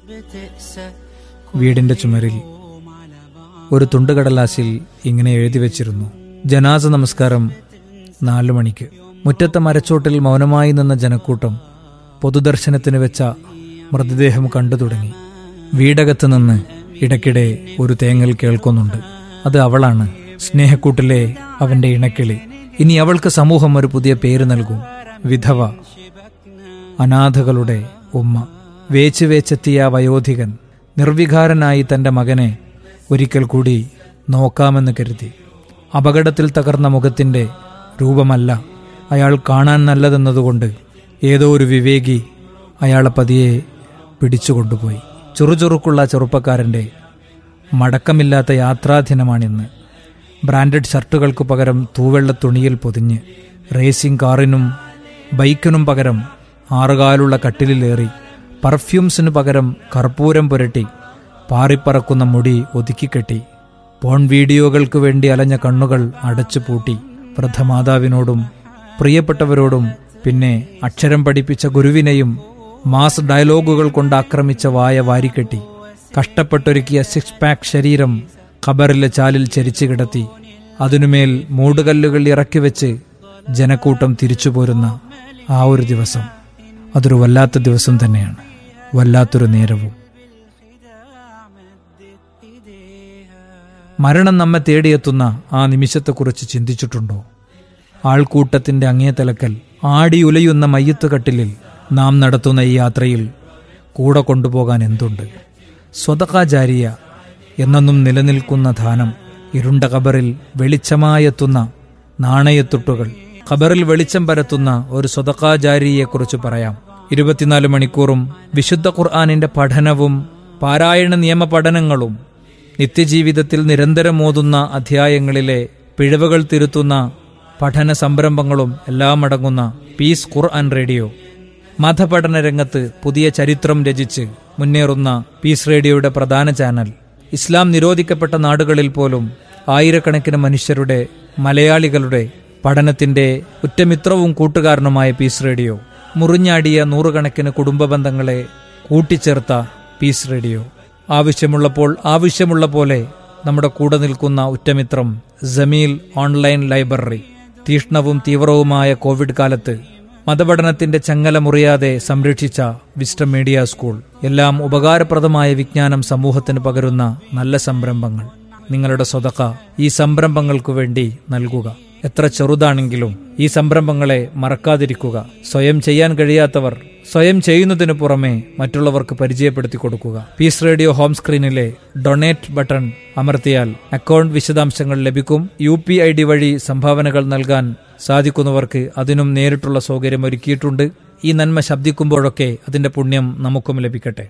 വീടിന്റെ ചുമരിൽ ഒരു തുണ്ടുകടലാസിൽ ഇങ്ങനെ എഴുതി വച്ചിരുന്നു ജനാസ നമസ്കാരം നാലു മണിക്ക് മുറ്റത്തെ മരച്ചോട്ടിൽ മൗനമായി നിന്ന ജനക്കൂട്ടം പൊതുദർശനത്തിന് വെച്ച മൃതദേഹം കണ്ടു തുടങ്ങി വീടകത്ത് നിന്ന് ഇടയ്ക്കിടെ ഒരു തേങ്ങൽ കേൾക്കുന്നുണ്ട് അത് അവളാണ് സ്നേഹക്കൂട്ടിലെ അവന്റെ ഇണക്കിളി ഇനി അവൾക്ക് സമൂഹം ഒരു പുതിയ പേര് നൽകും വിധവ അനാഥകളുടെ ഉമ്മ വേച്ച് വേച്ചെത്തിയ ആ വയോധികൻ നിർവികാരനായി തന്റെ മകനെ ഒരിക്കൽ കൂടി നോക്കാമെന്ന് കരുതി അപകടത്തിൽ തകർന്ന മുഖത്തിന്റെ രൂപമല്ല അയാൾ കാണാൻ നല്ലതെന്നതുകൊണ്ട് ഏതോ ഒരു വിവേകി അയാളെ പതിയെ പിടിച്ചുകൊണ്ടുപോയി ചുറുചുറുക്കുള്ള ചെറുപ്പക്കാരന്റെ മടക്കമില്ലാത്ത യാത്രാദിനമാണിന്ന് ബ്രാൻഡഡ് ഷർട്ടുകൾക്ക് പകരം തൂവെള്ള തുണിയിൽ പൊതിഞ്ഞ് റേസിംഗ് കാറിനും ബൈക്കിനും പകരം ആറുകാലുള്ള കട്ടിലിലേറി പെർഫ്യൂംസിനു പകരം കർപ്പൂരം പുരട്ടി പാറിപ്പറക്കുന്ന മുടി ഒതുക്കിക്കെട്ടി പോൺ വീഡിയോകൾക്ക് വേണ്ടി അലഞ്ഞ കണ്ണുകൾ അടച്ചു പൂട്ടി വൃദ്ധമാതാവിനോടും പ്രിയപ്പെട്ടവരോടും പിന്നെ അക്ഷരം പഠിപ്പിച്ച ഗുരുവിനെയും മാസ് ഡയലോഗുകൾ കൊണ്ട് ആക്രമിച്ച വായ വാരിക്കെട്ടി കഷ്ടപ്പെട്ടൊരുക്കിയ സിക്സ് പാക്ക് ശരീരം ഖബറിലെ ചാലിൽ ചരിച്ചു കിടത്തി അതിനുമേൽ മൂടുകല്ലുകൾ ഇറക്കി വെച്ച് ജനക്കൂട്ടം തിരിച്ചു പോരുന്ന ആ ഒരു ദിവസം അതൊരു വല്ലാത്ത ദിവസം തന്നെയാണ് വല്ലാത്തൊരു നേരവും മരണം നമ്മെ തേടിയെത്തുന്ന ആ നിമിഷത്തെക്കുറിച്ച് ചിന്തിച്ചിട്ടുണ്ടോ ആൾക്കൂട്ടത്തിന്റെ അങ്ങേ തലക്കൽ ആടിയുലയുന്ന മയ്യത്തുകട്ടിലിൽ നാം നടത്തുന്ന ഈ യാത്രയിൽ കൂടെ കൊണ്ടുപോകാൻ എന്തുണ്ട് സ്വതകാചാരിയ എന്നെന്നും നിലനിൽക്കുന്ന ധാനം ഇരുണ്ട കബറിൽ വെളിച്ചമായെത്തുന്ന നാണയത്തുട്ടുകൾ ഖബറിൽ വെളിച്ചം പരത്തുന്ന ഒരു സ്വതകാചാരിയെക്കുറിച്ച് പറയാം ഇരുപത്തിനാല് മണിക്കൂറും വിശുദ്ധ ഖുർആാനിന്റെ പഠനവും പാരായണ നിയമ പഠനങ്ങളും നിത്യജീവിതത്തിൽ നിരന്തരം ഓതുന്ന അധ്യായങ്ങളിലെ പിഴവുകൾ തിരുത്തുന്ന പഠന സംരംഭങ്ങളും എല്ലാം അടങ്ങുന്ന പീസ് ഖുർആൻ റേഡിയോ മതപഠന രംഗത്ത് പുതിയ ചരിത്രം രചിച്ച് മുന്നേറുന്ന പീസ് റേഡിയോയുടെ പ്രധാന ചാനൽ ഇസ്ലാം നിരോധിക്കപ്പെട്ട നാടുകളിൽ പോലും ആയിരക്കണക്കിന് മനുഷ്യരുടെ മലയാളികളുടെ പഠനത്തിന്റെ ഉറ്റമിത്രവും കൂട്ടുകാരനുമായ പീസ് റേഡിയോ മുറിഞ്ഞാടിയ നൂറുകണക്കിന് കുടുംബ ബന്ധങ്ങളെ കൂട്ടിച്ചേർത്ത പീസ് റേഡിയോ ആവശ്യമുള്ളപ്പോൾ ആവശ്യമുള്ള പോലെ നമ്മുടെ കൂടെ നിൽക്കുന്ന ഉറ്റമിത്രം ജമീൽ ഓൺലൈൻ ലൈബ്രറി തീഷ്ണവും തീവ്രവുമായ കോവിഡ് കാലത്ത് മതപഠനത്തിന്റെ ചങ്ങല മുറിയാതെ സംരക്ഷിച്ച വിസ്റ്റം മീഡിയ സ്കൂൾ എല്ലാം ഉപകാരപ്രദമായ വിജ്ഞാനം സമൂഹത്തിന് പകരുന്ന നല്ല സംരംഭങ്ങൾ നിങ്ങളുടെ സ്വതക്ക ഈ സംരംഭങ്ങൾക്കു വേണ്ടി നൽകുക എത്ര ചെറുതാണെങ്കിലും ഈ സംരംഭങ്ങളെ മറക്കാതിരിക്കുക സ്വയം ചെയ്യാൻ കഴിയാത്തവർ സ്വയം ചെയ്യുന്നതിനു പുറമെ മറ്റുള്ളവർക്ക് പരിചയപ്പെടുത്തി കൊടുക്കുക പീസ് റേഡിയോ ഹോം സ്ക്രീനിലെ ഡൊണേറ്റ് ബട്ടൺ അമർത്തിയാൽ അക്കൗണ്ട് വിശദാംശങ്ങൾ ലഭിക്കും യു പി ഐ ഡി വഴി സംഭാവനകൾ നൽകാൻ സാധിക്കുന്നവർക്ക് അതിനും നേരിട്ടുള്ള സൗകര്യം ഒരുക്കിയിട്ടുണ്ട് ഈ നന്മ ശബ്ദിക്കുമ്പോഴൊക്കെ അതിന്റെ പുണ്യം നമുക്കും ലഭിക്കട്ടെ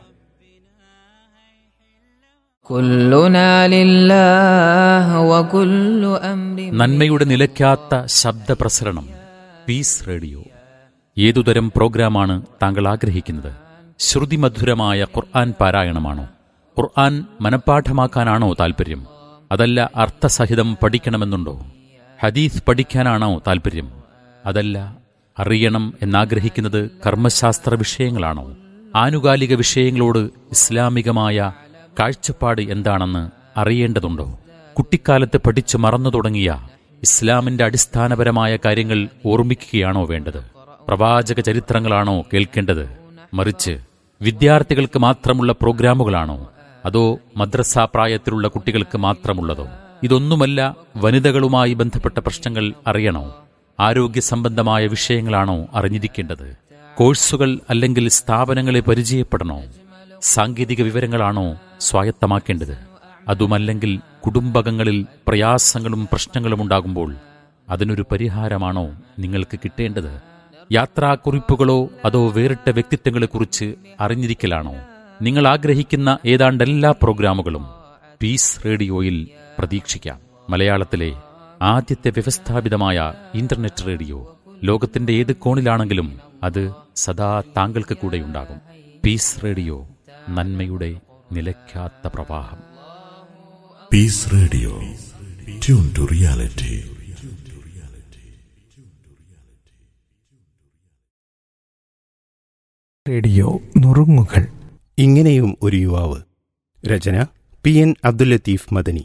كلنا لله وكل أمر നന്മയുടെ നിലയ്ക്കാത്ത ശബ്ദപ്രസരണം പീസ് റേഡിയോ ഏതുതരം പ്രോഗ്രാമാണ് താങ്കൾ ആഗ്രഹിക്കുന്നത് ശ്രുതിമധുരമായ ഖുർആൻ പാരായണമാണോ ഖുർആൻ മനഃപ്പാഠമാക്കാനാണോ താൽപ്പര്യം അതല്ല അർത്ഥസഹിതം പഠിക്കണമെന്നുണ്ടോ ഹദീസ് പഠിക്കാനാണോ താൽപ്പര്യം അതല്ല അറിയണം എന്നാഗ്രഹിക്കുന്നത് കർമ്മശാസ്ത്ര വിഷയങ്ങളാണോ ആനുകാലിക വിഷയങ്ങളോട് ഇസ്ലാമികമായ കാഴ്ചപ്പാട് എന്താണെന്ന് അറിയേണ്ടതുണ്ടോ കുട്ടിക്കാലത്ത് പഠിച്ചു മറന്നു തുടങ്ങിയ ഇസ്ലാമിന്റെ അടിസ്ഥാനപരമായ കാര്യങ്ങൾ ഓർമ്മിക്കുകയാണോ വേണ്ടത് പ്രവാചക ചരിത്രങ്ങളാണോ കേൾക്കേണ്ടത് മറിച്ച് വിദ്യാർത്ഥികൾക്ക് മാത്രമുള്ള പ്രോഗ്രാമുകളാണോ അതോ മദ്രസ പ്രായത്തിലുള്ള കുട്ടികൾക്ക് മാത്രമുള്ളതോ ഇതൊന്നുമല്ല വനിതകളുമായി ബന്ധപ്പെട്ട പ്രശ്നങ്ങൾ അറിയണോ ആരോഗ്യ സംബന്ധമായ വിഷയങ്ങളാണോ അറിഞ്ഞിരിക്കേണ്ടത് കോഴ്സുകൾ അല്ലെങ്കിൽ സ്ഥാപനങ്ങളെ പരിചയപ്പെടണോ സാങ്കേതിക വിവരങ്ങളാണോ സ്വായത്തമാക്കേണ്ടത് അതുമല്ലെങ്കിൽ കുടുംബകങ്ങളിൽ പ്രയാസങ്ങളും പ്രശ്നങ്ങളും ഉണ്ടാകുമ്പോൾ അതിനൊരു പരിഹാരമാണോ നിങ്ങൾക്ക് കിട്ടേണ്ടത് യാത്രാക്കുറിപ്പുകളോ അതോ വേറിട്ട വ്യക്തിത്വങ്ങളെക്കുറിച്ച് അറിഞ്ഞിരിക്കലാണോ നിങ്ങൾ ആഗ്രഹിക്കുന്ന ഏതാണ്ട് എല്ലാ പ്രോഗ്രാമുകളും പീസ് റേഡിയോയിൽ പ്രതീക്ഷിക്കാം മലയാളത്തിലെ ആദ്യത്തെ വ്യവസ്ഥാപിതമായ ഇന്റർനെറ്റ് റേഡിയോ ലോകത്തിന്റെ ഏത് കോണിലാണെങ്കിലും അത് സദാ താങ്കൾക്ക് കൂടെയുണ്ടാകും പീസ് റേഡിയോ നന്മയുടെ നിലയ്ക്കാത്ത പ്രവാഹം Peace Radio. Tune to reality. Radio നുറുങ്ങുകൾ ഇങ്ങനെയും ഒരു യുവാവ് രചന പി എൻ അബ്ദുൽ ലത്തീഫ് മദനി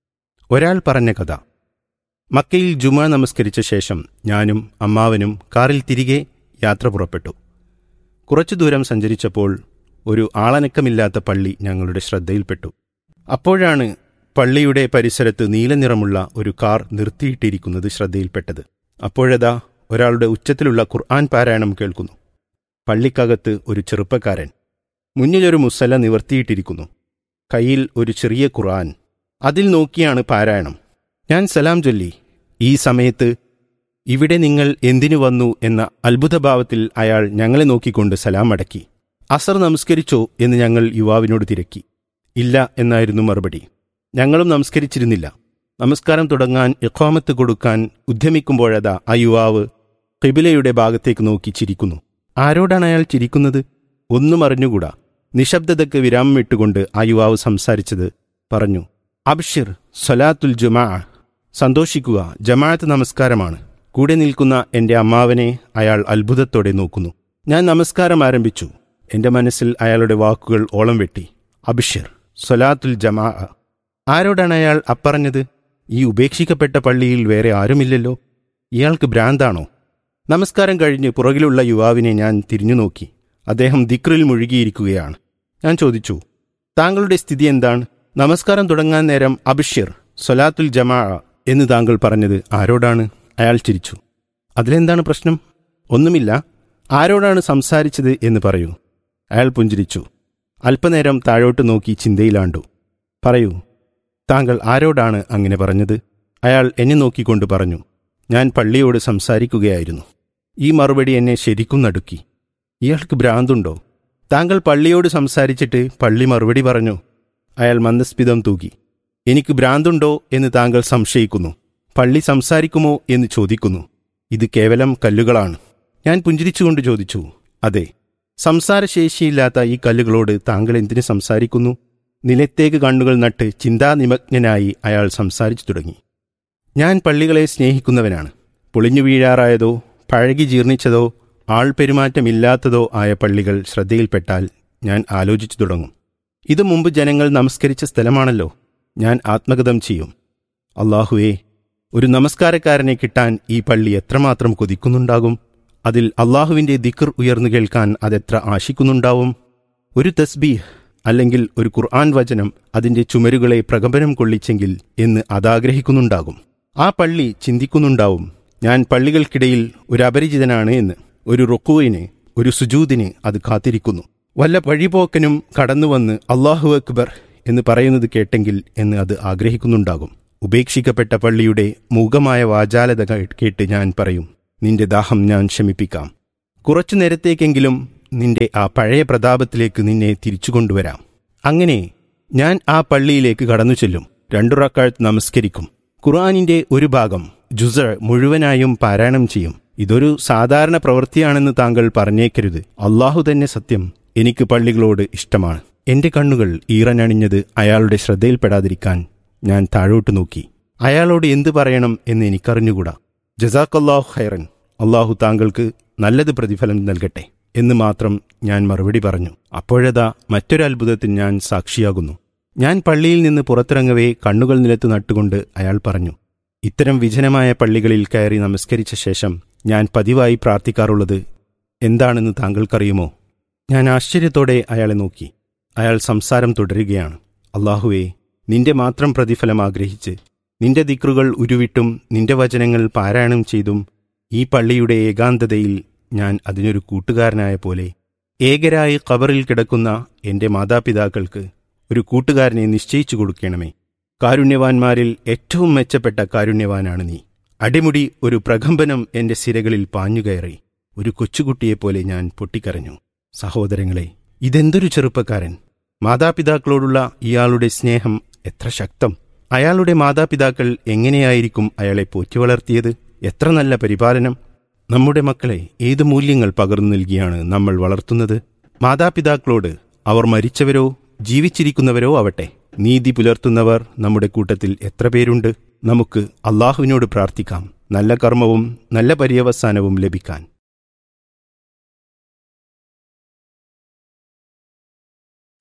ഒരാൾ പറഞ്ഞ കഥ മക്കയിൽ ജുമ നമസ്കരിച്ച ശേഷം ഞാനും അമ്മാവനും കാറിൽ തിരികെ യാത്ര പുറപ്പെട്ടു കുറച്ചു ദൂരം സഞ്ചരിച്ചപ്പോൾ ഒരു ആളനക്കമില്ലാത്ത പള്ളി ഞങ്ങളുടെ ശ്രദ്ധയിൽപ്പെട്ടു അപ്പോഴാണ് പള്ളിയുടെ പരിസരത്ത് നീലനിറമുള്ള ഒരു കാർ നിർത്തിയിട്ടിരിക്കുന്നത് ശ്രദ്ധയിൽപ്പെട്ടത് അപ്പോഴതാ ഒരാളുടെ ഉച്ചത്തിലുള്ള ഖുർആൻ പാരായണം കേൾക്കുന്നു പള്ളിക്കകത്ത് ഒരു ചെറുപ്പക്കാരൻ മുന്നിലൊരു മുസല നിവർത്തിയിട്ടിരിക്കുന്നു കയ്യിൽ ഒരു ചെറിയ ഖുർആൻ അതിൽ നോക്കിയാണ് പാരായണം ഞാൻ സലാം ചൊല്ലി ഈ സമയത്ത് ഇവിടെ നിങ്ങൾ എന്തിനു വന്നു എന്ന അത്ഭുതഭാവത്തിൽ അയാൾ ഞങ്ങളെ നോക്കിക്കൊണ്ട് സലാം അടക്കി അസർ നമസ്കരിച്ചോ എന്ന് ഞങ്ങൾ യുവാവിനോട് തിരക്കി ഇല്ല എന്നായിരുന്നു മറുപടി ഞങ്ങളും നമസ്കരിച്ചിരുന്നില്ല നമസ്കാരം തുടങ്ങാൻ ഇഖാമത്ത് കൊടുക്കാൻ ഉദ്യമിക്കുമ്പോഴതാ ആ യുവാവ് കിബിലയുടെ ഭാഗത്തേക്ക് നോക്കി ചിരിക്കുന്നു ആരോടാണ് അയാൾ ചിരിക്കുന്നത് ഒന്നും അറിഞ്ഞുകൂടാ നിശബ്ദതയ്ക്ക് വിരാമം ഇട്ടുകൊണ്ട് ആ യുവാവ് സംസാരിച്ചത് പറഞ്ഞു അബ്ഷിർ സലാത്തുൽ ജുമാ സന്തോഷിക്കുക ജമാഅത്ത് നമസ്കാരമാണ് കൂടെ നിൽക്കുന്ന എന്റെ അമ്മാവനെ അയാൾ അത്ഭുതത്തോടെ നോക്കുന്നു ഞാൻ നമസ്കാരം ആരംഭിച്ചു എന്റെ മനസ്സിൽ അയാളുടെ വാക്കുകൾ ഓളം വെട്ടി അബ്ഷിർ സലാത്തുൽ ജമാ ആരോടാണ് അയാൾ അപ്പറഞ്ഞത് ഈ ഉപേക്ഷിക്കപ്പെട്ട പള്ളിയിൽ വേറെ ആരുമില്ലല്ലോ ഇയാൾക്ക് ഭ്രാന്താണോ നമസ്കാരം കഴിഞ്ഞ് പുറകിലുള്ള യുവാവിനെ ഞാൻ തിരിഞ്ഞു നോക്കി അദ്ദേഹം ദിക്റിൽ മുഴുകിയിരിക്കുകയാണ് ഞാൻ ചോദിച്ചു താങ്കളുടെ സ്ഥിതി എന്താണ് നമസ്കാരം തുടങ്ങാൻ നേരം അബിഷ്യർ സൊലാത്തുൽ ജമാ എന്ന് താങ്കൾ പറഞ്ഞത് ആരോടാണ് അയാൾ ചിരിച്ചു അതിലെന്താണ് പ്രശ്നം ഒന്നുമില്ല ആരോടാണ് സംസാരിച്ചത് എന്ന് പറയൂ അയാൾ പുഞ്ചിരിച്ചു അല്പനേരം താഴോട്ട് നോക്കി ചിന്തയിലാണ്ടു പറയൂ താങ്കൾ ആരോടാണ് അങ്ങനെ പറഞ്ഞത് അയാൾ എന്നെ നോക്കിക്കൊണ്ട് പറഞ്ഞു ഞാൻ പള്ളിയോട് സംസാരിക്കുകയായിരുന്നു ഈ മറുപടി എന്നെ ശരിക്കും നടുക്കി ഇയാൾക്ക് ഭ്രാന്തുണ്ടോ താങ്കൾ പള്ളിയോട് സംസാരിച്ചിട്ട് പള്ളി മറുപടി പറഞ്ഞു അയാൾ മന്ദസ്മിതം തൂക്കി എനിക്ക് ഭ്രാന്തുണ്ടോ എന്ന് താങ്കൾ സംശയിക്കുന്നു പള്ളി സംസാരിക്കുമോ എന്ന് ചോദിക്കുന്നു ഇത് കേവലം കല്ലുകളാണ് ഞാൻ പുഞ്ചിരിച്ചുകൊണ്ട് ചോദിച്ചു അതെ സംസാരശേഷിയില്ലാത്ത ഈ കല്ലുകളോട് താങ്കൾ എന്തിനു സംസാരിക്കുന്നു നിലത്തേക്ക് കണ്ണുകൾ നട്ട് ചിന്താനിമഗ്നനായി അയാൾ സംസാരിച്ചു തുടങ്ങി ഞാൻ പള്ളികളെ സ്നേഹിക്കുന്നവനാണ് പൊളിഞ്ഞു വീഴാറായതോ പഴകി ജീർണിച്ചതോ ആൾ പെരുമാറ്റമില്ലാത്തതോ ആയ പള്ളികൾ ശ്രദ്ധയിൽപ്പെട്ടാൽ ഞാൻ ആലോചിച്ചു തുടങ്ങും ഇത് മുമ്പ് ജനങ്ങൾ നമസ്കരിച്ച സ്ഥലമാണല്ലോ ഞാൻ ആത്മഗതം ചെയ്യും അള്ളാഹുവേ ഒരു നമസ്കാരക്കാരനെ കിട്ടാൻ ഈ പള്ളി എത്രമാത്രം കൊതിക്കുന്നുണ്ടാകും അതിൽ അള്ളാഹുവിന്റെ ദിക്കർ ഉയർന്നു കേൾക്കാൻ അതെത്ര ആശിക്കുന്നുണ്ടാവും ഒരു തസ്ബീഹ് അല്ലെങ്കിൽ ഒരു ഖുർആൻ വചനം അതിന്റെ ചുമരുകളെ പ്രകമ്പനം കൊള്ളിച്ചെങ്കിൽ എന്ന് അതാഗ്രഹിക്കുന്നുണ്ടാകും ആ പള്ളി ചിന്തിക്കുന്നുണ്ടാവും ഞാൻ പള്ളികൾക്കിടയിൽ ഒരു അപരിചിതനാണ് എന്ന് ഒരു റുക്കുവിന് ഒരു സുജൂദിന് അത് കാത്തിരിക്കുന്നു വല്ല വഴിപോക്കനും കടന്നുവന്ന് അള്ളാഹു അക്ബർ എന്ന് പറയുന്നത് കേട്ടെങ്കിൽ എന്ന് അത് ആഗ്രഹിക്കുന്നുണ്ടാകും ഉപേക്ഷിക്കപ്പെട്ട പള്ളിയുടെ മൂകമായ വാചാലത കേട്ട് ഞാൻ പറയും നിന്റെ ദാഹം ഞാൻ ശമിപ്പിക്കാം കുറച്ചു നേരത്തേക്കെങ്കിലും നിന്റെ ആ പഴയ പ്രതാപത്തിലേക്ക് നിന്നെ തിരിച്ചു കൊണ്ടുവരാം അങ്ങനെ ഞാൻ ആ പള്ളിയിലേക്ക് കടന്നു ചെല്ലും രണ്ടു റക്കാഴ്ത്ത് നമസ്കരിക്കും ഖുർആാനിന്റെ ഒരു ഭാഗം ജുസർ മുഴുവനായും പാരായണം ചെയ്യും ഇതൊരു സാധാരണ പ്രവൃത്തിയാണെന്ന് താങ്കൾ പറഞ്ഞേക്കരുത് അള്ളാഹു തന്നെ സത്യം എനിക്ക് പള്ളികളോട് ഇഷ്ടമാണ് എന്റെ കണ്ണുകൾ ഈറനണിഞ്ഞത് അയാളുടെ ശ്രദ്ധയിൽപ്പെടാതിരിക്കാൻ ഞാൻ താഴോട്ട് നോക്കി അയാളോട് എന്തു പറയണം എന്ന് എനിക്കറിഞ്ഞുകൂടാ ജസാഖല്ലാഹു ഖൈറൻ അള്ളാഹു താങ്കൾക്ക് നല്ലത് പ്രതിഫലം നൽകട്ടെ എന്ന് മാത്രം ഞാൻ മറുപടി പറഞ്ഞു അപ്പോഴതാ മറ്റൊരു അത്ഭുതത്തിന് ഞാൻ സാക്ഷിയാകുന്നു ഞാൻ പള്ളിയിൽ നിന്ന് പുറത്തിറങ്ങവേ കണ്ണുകൾ നിലത്ത് നട്ടുകൊണ്ട് അയാൾ പറഞ്ഞു ഇത്തരം വിജനമായ പള്ളികളിൽ കയറി നമസ്കരിച്ച ശേഷം ഞാൻ പതിവായി പ്രാർത്ഥിക്കാറുള്ളത് എന്താണെന്ന് താങ്കൾക്കറിയുമോ ഞാൻ ആശ്ചര്യത്തോടെ അയാളെ നോക്കി അയാൾ സംസാരം തുടരുകയാണ് അള്ളാഹുവേ നിന്റെ മാത്രം പ്രതിഫലം ആഗ്രഹിച്ച് നിന്റെ ദിക്റുകൾ ഉരുവിട്ടും നിന്റെ വചനങ്ങൾ പാരായണം ചെയ്തും ഈ പള്ളിയുടെ ഏകാന്തതയിൽ ഞാൻ അതിനൊരു കൂട്ടുകാരനായ പോലെ ഏകരായി കബറിൽ കിടക്കുന്ന എന്റെ മാതാപിതാക്കൾക്ക് ഒരു കൂട്ടുകാരനെ നിശ്ചയിച്ചു കൊടുക്കണമേ കാരുണ്യവാന്മാരിൽ ഏറ്റവും മെച്ചപ്പെട്ട കാരുണ്യവാനാണ് നീ അടിമുടി ഒരു പ്രകമ്പനം എന്റെ സിരകളിൽ പാഞ്ഞുകയറി ഒരു കൊച്ചുകുട്ടിയെപ്പോലെ ഞാൻ പൊട്ടിക്കരഞ്ഞു സഹോദരങ്ങളെ ഇതെന്തൊരു ചെറുപ്പക്കാരൻ മാതാപിതാക്കളോടുള്ള ഇയാളുടെ സ്നേഹം എത്ര ശക്തം അയാളുടെ മാതാപിതാക്കൾ എങ്ങനെയായിരിക്കും അയാളെ പോറ്റി വളർത്തിയത് എത്ര നല്ല പരിപാലനം നമ്മുടെ മക്കളെ ഏത് മൂല്യങ്ങൾ പകർന്നു നൽകിയാണ് നമ്മൾ വളർത്തുന്നത് മാതാപിതാക്കളോട് അവർ മരിച്ചവരോ ജീവിച്ചിരിക്കുന്നവരോ ആവട്ടെ നീതി പുലർത്തുന്നവർ നമ്മുടെ കൂട്ടത്തിൽ എത്ര പേരുണ്ട് നമുക്ക് അള്ളാഹുവിനോട് പ്രാർത്ഥിക്കാം നല്ല കർമ്മവും നല്ല പര്യവസാനവും ലഭിക്കാൻ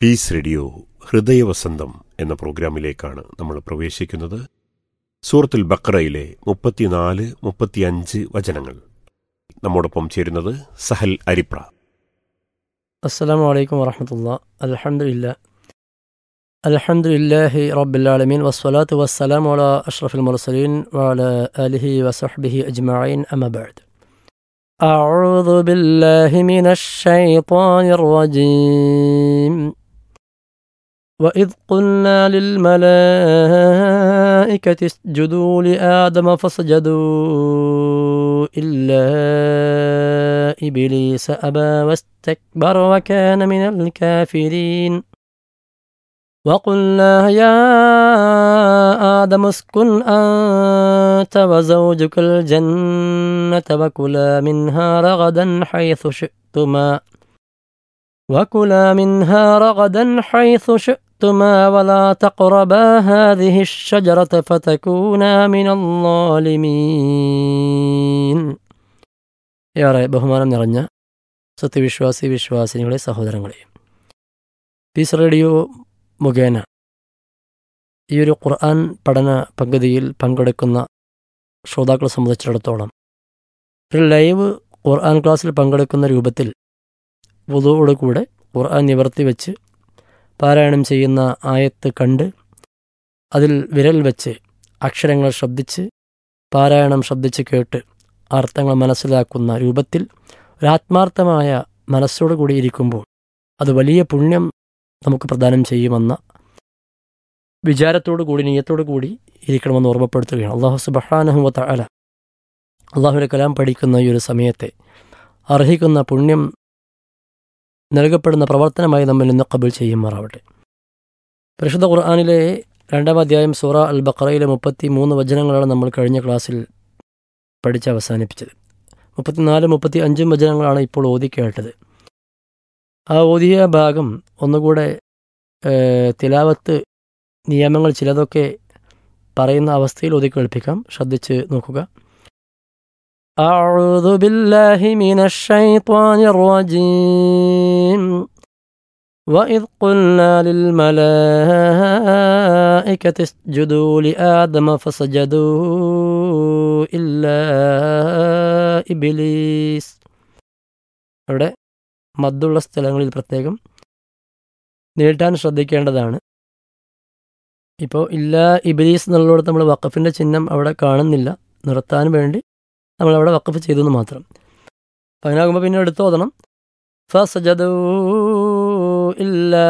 പീസ് റേഡിയോ ഹൃദയവസന്തം എന്ന പ്രോഗ്രാമിലേക്കാണ് നമ്മൾ പ്രവേശിക്കുന്നത് സൂറത്തുൽ ബക്രയിലെ മുപ്പത്തിനാല് മുപ്പത്തിയഞ്ച് വചനങ്ങൾ നമ്മോടൊപ്പം ചേരുന്നത് സഹൽ അരിപ്ര السلام عليكم ورحمة الله الحمد لله الحمد لله رب العالمين والصلاة والسلام على أشرف المرسلين وعلى آله وصحبه أجمعين أما بعد أعوذ بالله من الشيطان الرجيم وإذ قلنا للملائكة اسجدوا لآدم فسجدوا إلا إبليس أبى واستكبر وكان من الكافرين وقلنا يا آدم اسكن أنت وزوجك الجنة وكلا منها رغدا حيث شئتما وكلا منها رغدا حيث شئتما ولا تقربا هذه الشجرة فتكونا من الظالمين ഏറെ ബഹുമാനം നിറഞ്ഞ സത്യവിശ്വാസി വിശ്വാസിനികളെ സഹോദരങ്ങളെ പീസ് റേഡിയോ മുഖേന ഈ ഒരു ഖുർആൻ പഠന പദ്ധതിയിൽ പങ്കെടുക്കുന്ന ശ്രോതാക്കളെ സംബന്ധിച്ചിടത്തോളം ഒരു ലൈവ് ഖുർആൻ ക്ലാസ്സിൽ പങ്കെടുക്കുന്ന രൂപത്തിൽ വുതുവോട് കൂടെ ഖുർആൻ നിവർത്തി വെച്ച് പാരായണം ചെയ്യുന്ന ആയത്ത് കണ്ട് അതിൽ വിരൽ വെച്ച് അക്ഷരങ്ങൾ ശ്രദ്ധിച്ച് പാരായണം ശ്രദ്ധിച്ച് കേട്ട് അർത്ഥങ്ങൾ മനസ്സിലാക്കുന്ന രൂപത്തിൽ ഒരാത്മാർത്ഥമായ മനസ്സോടു കൂടി ഇരിക്കുമ്പോൾ അത് വലിയ പുണ്യം നമുക്ക് പ്രദാനം ചെയ്യുമെന്ന വിചാരത്തോടു കൂടി നീയത്തോടു കൂടി ഇരിക്കണമെന്ന് ഓർമ്മപ്പെടുത്തുകയാണ് അള്ളാഹു സുബഹാനഹുവ തഅല അള്ളാഹുവിൻ്റെ കലാം പഠിക്കുന്ന ഈ ഒരു സമയത്തെ അർഹിക്കുന്ന പുണ്യം നൽകപ്പെടുന്ന പ്രവർത്തനമായി നമ്മൾ ഇന്ന് കബൂൽ ചെയ്യുമാറാവട്ടെ പരിശുദ്ധ ഖുർആാനിലെ രണ്ടാം അധ്യായം സൂറ അൽ ബക്കറയിലെ മുപ്പത്തി മൂന്ന് വചനങ്ങളാണ് നമ്മൾ കഴിഞ്ഞ ക്ലാസ്സിൽ പഠിച്ച് അവസാനിപ്പിച്ചത് മുപ്പത്തിനാല് മുപ്പത്തി അഞ്ചും വചനങ്ങളാണ് ഇപ്പോൾ ഓതി കേട്ടത് ആ ഓതിയ ഭാഗം ഒന്നുകൂടെ തിലാവത്ത് നിയമങ്ങൾ ചിലതൊക്കെ പറയുന്ന അവസ്ഥയിൽ ഓതി കേൾപ്പിക്കാം ശ്രദ്ധിച്ച് നോക്കുക أعوذ بالله من الشيطان الرجيم وإذ قلنا للملائكة اسجدوا لآدم فسجدوا إلا إبليس അവിടെ മദ്ദുള്ള സ്ഥലങ്ങളിൽ പ്രത്യേകം നീട്ടാൻ ശ്രദ്ധിക്കേണ്ടതാണ് ഇപ്പോൾ ഇല്ല ഇബിലീസ് എന്നുള്ളിടത്ത് നമ്മൾ വക്കഫിൻ്റെ ചിഹ്നം അവിടെ കാണുന്നില്ല നിർത്താൻ വേണ്ടി നമ്മളവിടെ വക്കഫ് ചെയ്തു എന്ന് മാത്രം അപ്പം അങ്ങനെയാകുമ്പോൾ പിന്നെ എടുത്ത് ഓതണം ഫസജദൂ ഇല്ലാ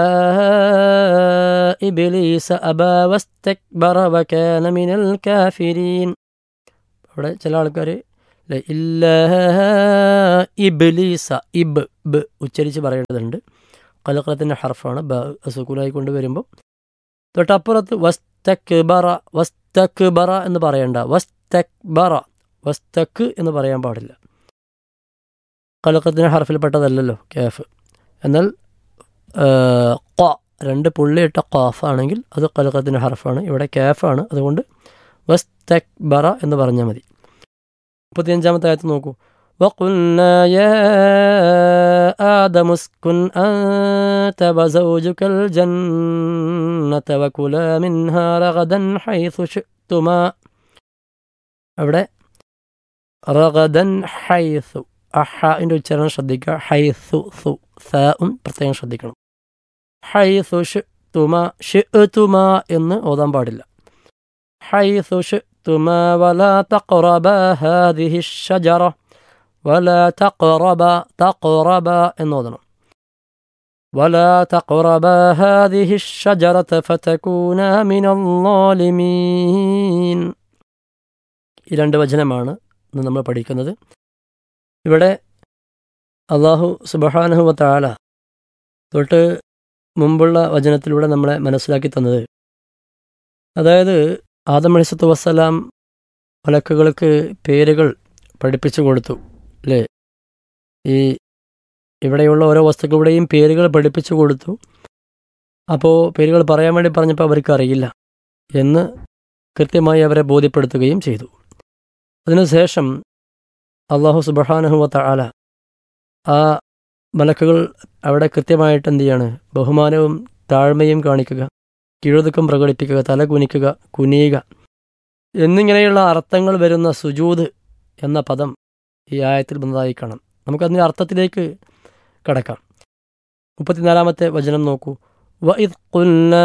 ഇബ്ലീസ അബാ വസ്തക്ബറ വകാന മിനൽ കാഫിരീൻ അവിടെ ചില ആൾക്കാർ ഇല്ലാ ഇബ്ലീസ ഇബ് ബ് ഉച്ചരിച്ച് പറയേണ്ടതുണ്ട് കലക്കളത്തിൻ്റെ ഹർഫാണ് ബ സുക്കൂലായി കൊണ്ടുവരുമ്പോൾ തൊട്ടപ്പുറത്ത് വസ്തക്ബറ വസ്തക്ബറ എന്ന് പറയണ്ട വസ്തക്ബറ വസ്തക്ക് എന്ന് പറയാൻ പാടില്ല കലക്കത്തിന് ഹർഫിൽപ്പെട്ടതല്ലല്ലോ കാഫ് എന്നാൽ ഖ രണ്ട് പുള്ളിയിട്ട ഖാഫ് ആണെങ്കിൽ അത് കലക്കത്തിൻ്റെ ഹർഫാണ് ഇവിടെ കാഫാണ് അതുകൊണ്ട് വസ്തക്ബറ എന്ന് പറഞ്ഞാൽ മതി മുപ്പത്തിയഞ്ചാമത്തെ ആയത്ത് നോക്കൂ وقلنا يا آدم اسكن أنت وزوجك الجنة وكلا منها رغدا حيث شئتما അവിടെ റഗദൻ ഹൈസു അഹാൻ്റെ ഉച്ചാരണം ശ്രദ്ധിക്കുക ഹൈസു സു സാഉം പ്രത്യേകം ശ്രദ്ധിക്കണം ഹൈസു ഷ് തുമ ഷ് തുമ എന്ന് ഓതാൻ പാടില്ല ഹൈസു ഷ് തുമ വല തഖറബ ഹാദിഹി ഷജറ വല തഖറബ തഖറബ എന്ന് ഓതണം ولا تقربا هذه الشجرة فتكونا من الظالمين ഈ രണ്ട് വചനമാണ് ഇന്ന് നമ്മൾ പഠിക്കുന്നത് ഇവിടെ അള്ളാഹു സുബഹാനഹുവ താല തൊട്ട് മുമ്പുള്ള വചനത്തിലൂടെ നമ്മളെ മനസ്സിലാക്കി തന്നത് അതായത് ആദം അലിസത്തു വസ്സലാം മലക്കുകൾക്ക് പേരുകൾ പഠിപ്പിച്ചു കൊടുത്തു അല്ലേ ഈ ഇവിടെയുള്ള ഓരോ വസ്തുക്കളുടെയും പേരുകൾ പഠിപ്പിച്ചു കൊടുത്തു അപ്പോൾ പേരുകൾ പറയാൻ വേണ്ടി പറഞ്ഞപ്പോൾ അവർക്ക് അറിയില്ല എന്ന് കൃത്യമായി അവരെ ബോധ്യപ്പെടുത്തുകയും ചെയ്തു അതിനുശേഷം അള്ളാഹു സുബഹാനഹുവ തആല ആ മലക്കുകൾ അവിടെ കൃത്യമായിട്ട് എന്ത് ചെയ്യാണ് ബഹുമാനവും താഴ്മയും കാണിക്കുക കീഴ്തുക്കം പ്രകടിപ്പിക്കുക തല കുനിക്കുക കുനിയുക എന്നിങ്ങനെയുള്ള അർത്ഥങ്ങൾ വരുന്ന സുജൂത് എന്ന പദം ഈ ആയത്തിൽ വന്നതായി കാണാം നമുക്കതിൻ്റെ അർത്ഥത്തിലേക്ക് കടക്കാം മുപ്പത്തിനാലാമത്തെ വചനം നോക്കൂ وإذ قلنا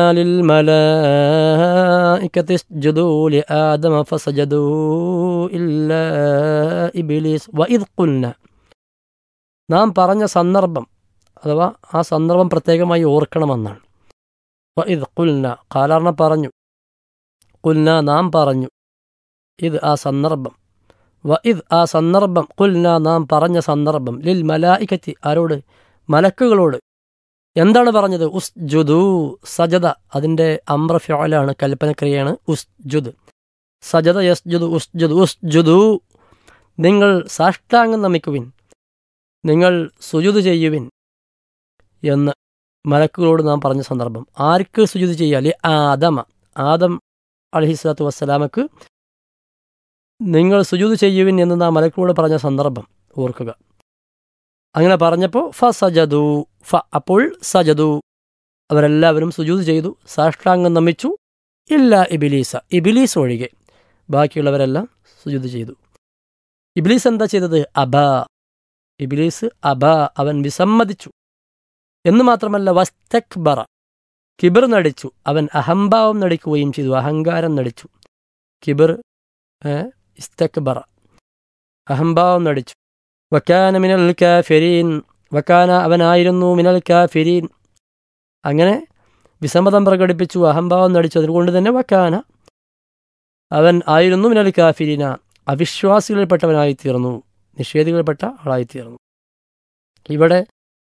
للملائكة اسجدوا لآدم فسجدوا إلا إبليس وإذ قلنا നാം പറഞ്ഞ സന്ദർഭം അഥവാ ആ സന്ദർഭം പ്രത്യേകമായി ഓർക്കണമെന്നാണ് വഇദ് കുൽന കാലാർണ പറഞ്ഞു കുൽന നാം പറഞ്ഞു ഇത് ആ സന്ദർഭം വഇദ് ആ സന്ദർഭം കുൽന നാം പറഞ്ഞ സന്ദർഭം ലിൽ മലായിക്കത്തി ആരോട് മലക്കുകളോട് എന്താണ് പറഞ്ഞത് ഉസ്ജുദു സജദ അതിൻ്റെ അമ്ര ഫ്യോലാണ് കൽപ്പനക്രിയയാണ് ഉസ്ജുദ് സജദ യസ്ജുദു ഉസ്ജുദ് ഉസ്ജുദു നിങ്ങൾ സാഷ്ടാംഗം നമിക്കുവിൻ നിങ്ങൾ സുജുത് ചെയ്യുവിൻ എന്ന് മലക്കുകളോട് നാം പറഞ്ഞ സന്ദർഭം ആർക്ക് സുജുത് ചെയ്യാല് ആദമ ആദം അലഹിസ്ലാത്തു വസ്സലാമക്ക് നിങ്ങൾ സുജുത് ചെയ്യുവിൻ എന്ന് നാം മലക്കുകളോട് പറഞ്ഞ സന്ദർഭം ഓർക്കുക അങ്ങനെ പറഞ്ഞപ്പോൾ ഫ സജദു ഫ അപ്പോൾ സജദു അവരെല്ലാവരും സുജൂത് ചെയ്തു സാഷ്ടാംഗം നമിച്ചു ഇല്ല ഇബിലീസ ഇബിലീസ് ഒഴികെ ബാക്കിയുള്ളവരെല്ലാം സുജൂത് ചെയ്തു ഇബിലീസ് എന്താ ചെയ്തത് അബ ഇബിലീസ് അബ അവൻ വിസമ്മതിച്ചു എന്ന് മാത്രമല്ല വസ്തക്ബറ കിബിർ നടിച്ചു അവൻ അഹംഭാവം നടിക്കുകയും ചെയ്തു അഹങ്കാരം നടിച്ചു കിബിർ ഇസ്തക്ബറ അഹംഭാവം നടിച്ചു വക്കാന മിനൽ കാഫിരീൻ വക്കാന അവനായിരുന്നു മിനൽ കാഫിരീൻ അങ്ങനെ വിസമ്മതം പ്രകടിപ്പിച്ചു അഹംഭാവം നടിച്ചു അതുകൊണ്ട് തന്നെ വക്കാന അവൻ ആയിരുന്നു മിനൽ കാഫിരീന അവിശ്വാസികളിൽപ്പെട്ടവനായിത്തീർന്നു നിഷേധികളിൽപ്പെട്ട ആളായിത്തീർന്നു ഇവിടെ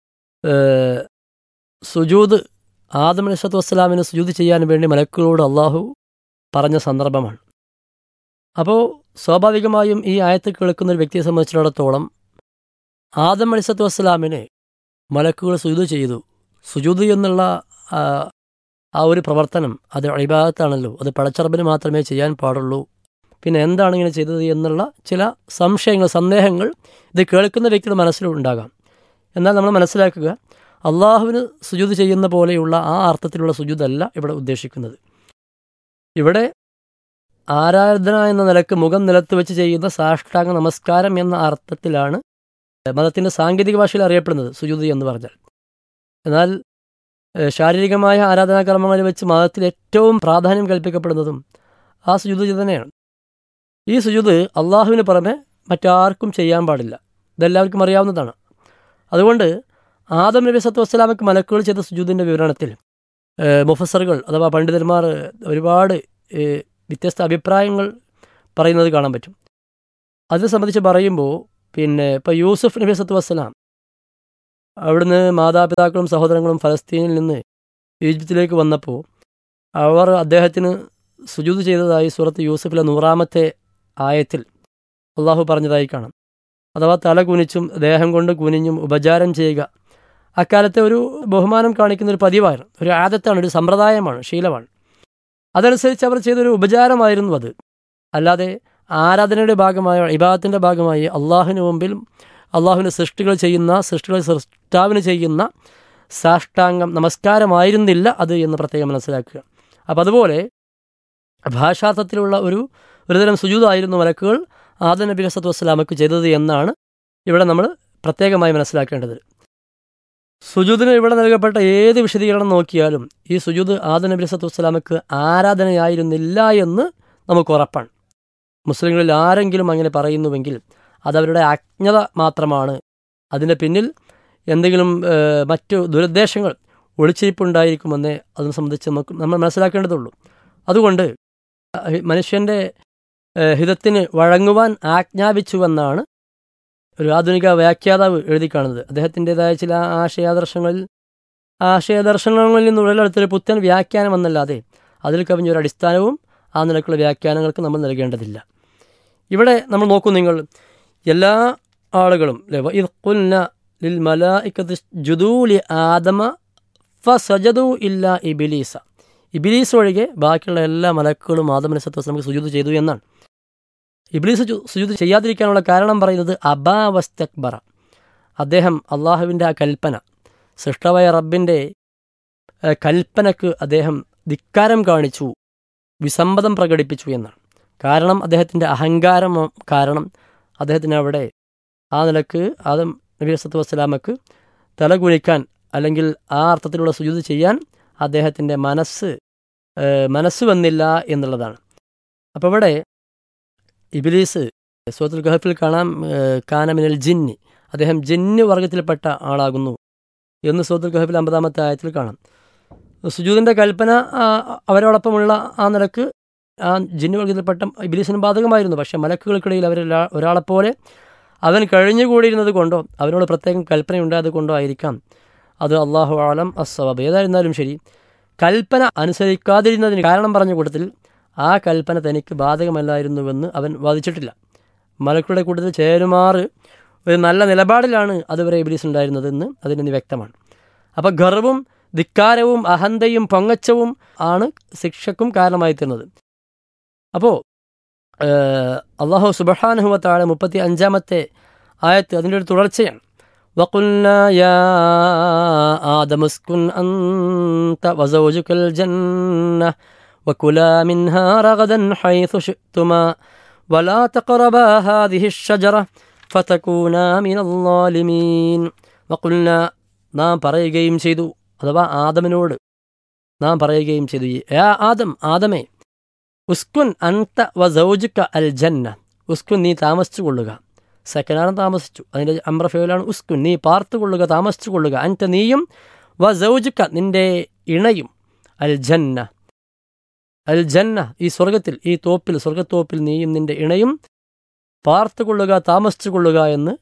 സുജൂദ് ആദം അലിസ്വത്ത് വസ്സലാമിന് സുജൂദ് ചെയ്യാൻ വേണ്ടി മലക്കുകളോട് അള്ളാഹു പറഞ്ഞ സന്ദർഭമാണ് അപ്പോൾ സ്വാഭാവികമായും ഈ ആയത്ത് കേൾക്കുന്ന ഒരു വ്യക്തിയെ സംബന്ധിച്ചിടത്തോളം ആദം അലിസത്തു വസ്സലാമിനെ മലക്കുകൾ സുജൂത് ചെയ്തു സുജൂത് എന്നുള്ള ആ ഒരു പ്രവർത്തനം അത് അഴിഭാഗത്താണല്ലോ അത് പടച്ചറബിന് മാത്രമേ ചെയ്യാൻ പാടുള്ളൂ പിന്നെ എന്താണ് ഇങ്ങനെ ചെയ്തത് എന്നുള്ള ചില സംശയങ്ങൾ സന്ദേഹങ്ങൾ ഇത് കേൾക്കുന്ന വ്യക്തിയുടെ മനസ്സിലുണ്ടാകാം എന്നാൽ നമ്മൾ മനസ്സിലാക്കുക അള്ളാഹുവിന് സുജൂത് ചെയ്യുന്ന പോലെയുള്ള ആ അർത്ഥത്തിലുള്ള സുജൂതല്ല ഇവിടെ ഉദ്ദേശിക്കുന്നത് ഇവിടെ ആരാധന എന്ന നിലക്ക് മുഖം നിലത്ത് വെച്ച് ചെയ്യുന്ന സാഷ്ടാംഗ നമസ്കാരം എന്ന അർത്ഥത്തിലാണ് മതത്തിൻ്റെ സാങ്കേതിക ഭാഷയിൽ അറിയപ്പെടുന്നത് സുജൂതി എന്ന് പറഞ്ഞാൽ എന്നാൽ ശാരീരികമായ ആരാധനാകർമ്മങ്ങളിൽ വെച്ച് മതത്തിൽ ഏറ്റവും പ്രാധാന്യം കൽപ്പിക്കപ്പെടുന്നതും ആ സുജൂത് തന്നെയാണ് ഈ സുജൂത് അള്ളാഹുവിന് പുറമെ മറ്റാർക്കും ചെയ്യാൻ പാടില്ല ഇതെല്ലാവർക്കും അറിയാവുന്നതാണ് അതുകൊണ്ട് ആദം നബി സത്തു വസ്സലാമക്ക് മലക്കുകൾ ചെയ്ത സുജൂതിൻ്റെ വിവരണത്തിൽ മുഫസറുകൾ അഥവാ പണ്ഡിതന്മാർ ഒരുപാട് വ്യത്യസ്ത അഭിപ്രായങ്ങൾ പറയുന്നത് കാണാൻ പറ്റും അതിനെ സംബന്ധിച്ച് പറയുമ്പോൾ പിന്നെ ഇപ്പോൾ യൂസുഫ് നബി സത്തു വസ്സലാം അവിടുന്ന് മാതാപിതാക്കളും സഹോദരങ്ങളും ഫലസ്തീനിൽ നിന്ന് ഈജിപ്തിലേക്ക് വന്നപ്പോൾ അവർ അദ്ദേഹത്തിന് സുജൂത് ചെയ്തതായി സൂറത്ത് യൂസുഫിലെ നൂറാമത്തെ ആയത്തിൽ അള്ളാഹു പറഞ്ഞതായി കാണാം അഥവാ തല കുനിച്ചും ദേഹം കൊണ്ട് കുനിഞ്ഞും ഉപചാരം ചെയ്യുക അക്കാലത്തെ ഒരു ബഹുമാനം കാണിക്കുന്ന ഒരു പതിവാണ് ഒരു ആദത്താണ് ഒരു സമ്പ്രദായമാണ് ശീലമാണ് അതനുസരിച്ച് അവർ ചെയ്തൊരു ഉപചാരമായിരുന്നു അത് അല്ലാതെ ആരാധനയുടെ ഭാഗമായ ഇബാദത്തിൻ്റെ ഭാഗമായി അള്ളാഹുവിന് മുമ്പിൽ അള്ളാഹുവിൻ്റെ സൃഷ്ടികൾ ചെയ്യുന്ന സൃഷ്ടികൾ സൃഷ്ടാവിന് ചെയ്യുന്ന സാഷ്ടാംഗം നമസ്കാരമായിരുന്നില്ല അത് എന്ന് പ്രത്യേകം മനസ്സിലാക്കുക അപ്പം അതുപോലെ ഭാഷാർത്ഥത്തിലുള്ള ഒരു ഒരുതരം സുജൂതായിരുന്നു മലക്കുകൾ ആദ നബി അസത്തു വസ്സലാമക്ക് ചെയ്തത് എന്നാണ് ഇവിടെ നമ്മൾ പ്രത്യേകമായി മനസ്സിലാക്കേണ്ടത് സുജൂദിന് ഇവിടെ നൽകപ്പെട്ട ഏത് വിശദീകരണം നോക്കിയാലും ഈ സുജൂദ് ആദ നബി അസത്തു വസ്സലാമക്ക് ആരാധനയായിരുന്നില്ല എന്ന് നമുക്ക് ഉറപ്പാണ് മുസ്ലിങ്ങളിൽ ആരെങ്കിലും അങ്ങനെ പറയുന്നുവെങ്കിൽ അതവരുടെ അജ്ഞത മാത്രമാണ് അതിൻ്റെ പിന്നിൽ എന്തെങ്കിലും മറ്റു ദുരുദ്ദേശങ്ങൾ ഒളിച്ചിരിപ്പുണ്ടായിരിക്കുമെന്നേ അതിനെ സംബന്ധിച്ച് നമുക്ക് നമ്മൾ മനസ്സിലാക്കേണ്ടതുള്ളൂ അതുകൊണ്ട് മനുഷ്യൻ്റെ ഹിതത്തിന് വഴങ്ങുവാൻ ആജ്ഞാപിച്ചുവെന്നാണ് ഒരു ആധുനിക വ്യാഖ്യാതാവ് എഴുതി കാണുന്നത് അദ്ദേഹത്തിൻ്റെതായ ചില ആശയാദർശങ്ങളിൽ ആശയദർശനങ്ങളിൽ നിന്ന് ഉടലെടുത്തൊരു പുത്തൻ വ്യാഖ്യാനം എന്നല്ലാതെ അതിൽ കവിഞ്ഞൊരു അടിസ്ഥാനവും ആ നിലക്കുള്ള വ്യാഖ്യാനങ്ങൾക്ക് നമ്മൾ നൽകേണ്ടതില്ല ഇവിടെ നമ്മൾ നോക്കൂ നിങ്ങൾ എല്ലാ ആളുകളും ലിൽ മലായിക്കത്ത് ജുദൂലി ആദമ ഫസജദു ഇല്ല ഇബിലീസ ഇബിലീസ് ഒഴികെ ബാക്കിയുള്ള എല്ലാ മലക്കുകളും ആദമനസത്ത് നമുക്ക് സുജൂത് ചെയ്തു എന്നാണ് ഇബിലീസ് സുജൂത് ചെയ്യാതിരിക്കാനുള്ള കാരണം പറയുന്നത് അബാവസ്തക്ബറ അദ്ദേഹം അള്ളാഹുവിൻ്റെ ആ കൽപ്പന സൃഷ്ടമായ റബ്ബിൻ്റെ ഏഹ്, കൽപ്പനക്ക് അദ്ദേഹം ധിക്കാരം കാണിച്ചു വിസമ്മതം പ്രകടിപ്പിച്ചു എന്നാണ് കാരണം അദ്ദേഹത്തിൻ്റെ അഹങ്കാരം കാരണം അദ്ദേഹത്തിന് അവിടെ ആ നിലക്ക് ആദം നബി വസത്തു വസ്സലാമക്ക് തലകുനിക്കാൻ അല്ലെങ്കിൽ ആ അർത്ഥത്തിലുള്ള സുജൂത് ചെയ്യാൻ അദ്ദേഹത്തിൻ്റെ മനസ്സ് ഏഹ്, മനസ്സ് വന്നില്ല എന്നുള്ളതാണ് അപ്പോൾ ഇവിടെ ഇബിലീസ് സൂറത്തുൽ ഗഹഫിൽ കാണാം ഏഹ്, കാനമിനൽ ജിന്നി അദ്ദേഹം ജിന്ന് വർഗത്തിൽപ്പെട്ട ആളാകുന്നു എന്ന് സൂറത്തുൽ ഗഹഫിൽ അമ്പതാമത്തെ ആയത്തിൽ കാണാം സുജൂദിൻ്റെ കൽപ്പന ആ, അവരോടൊപ്പമുള്ള ആ നിലക്ക് ആ ജിന്ന് വർഗത്തിൽപ്പെട്ട ഇബിലീസിന് ബാധകമായിരുന്നു പക്ഷേ മലക്കുകൾക്കിടയിൽ അവരെല്ലാ ഒരാളെപ്പോലെ അവൻ കഴിഞ്ഞുകൂടിയിരുന്നത് കൊണ്ടോ അവനോട് പ്രത്യേകം കൽപ്പനയുണ്ടായത് കൊണ്ടോ ആയിരിക്കാം അത് അള്ളാഹു ആലം അസ്സവാബ് ഏതായിരുന്നാലും ശരി കൽപ്പന അനുസരിക്കാതിരുന്നതിന് കാരണം പറഞ്ഞ കൂട്ടത്തിൽ ആ കൽപ്പന തനിക്ക് ബാധകമല്ലായിരുന്നുവെന്ന് അവൻ വാദിച്ചിട്ടില്ല മലക്കുകളുടെ കൂട്ടത്തിൽ ചേരുമാറ് ഒരു നല്ല നിലപാടിലാണ് അതുവരെ ഇബിലീസ് ഉണ്ടായിരുന്നതെന്ന് അതിൽ നിന്ന് വ്യക്തമാണ് അപ്പോൾ ഗർവും ധിക്കാരവും അഹന്തയും പൊങ്ങച്ചവും ആണ് ശിക്ഷക്കും കാരണമായി തീർന്നത് അപ്പോൾ അള്ളാഹു സുബഹാനുഹുവത്താഴെ മുപ്പത്തി അഞ്ചാമത്തെ ആയത്ത് അതിൻ്റെ ഒരു തുടർച്ചയാണ് وقلنا يا آدم اسكن أنت وزوجك الجنة وكلا منها رغدا حيث شئتما ولا تقربا هذه الشجرة فتكونا من الظالمين وقلنا നാം പറയുകയും ചെയ്തു അഥവാ ആദമിനോട് നാം പറയുകയും ചെയ്തു യാ ആദം ആദമേ ഉസ്കുൻ അൻത വ സൗജുക്ക അൽ ജന്ന ഉസ്കുൻ നീ താമസിച്ചു കൊള്ളുക സെക്കൻഡാണ് താമസിച്ചു അതിൻ്റെ അമ്രഫേലാണ് ഉസ്കുൻ നീ പാർത്തു കൊള്ളുക താമസിച്ചു കൊള്ളുക അൻത നീയും വ സൗജുക്ക നിന്റെ ഇണയും അൽ ജന്ന അൽ ജന്ന ഈ സ്വർഗത്തിൽ ഈ തോപ്പിൽ സ്വർഗത്തോപ്പിൽ നീയും നിന്റെ ഇണയും പാർത്തു കൊള്ളുക താമസിച്ചു കൊള്ളുക എന്ന്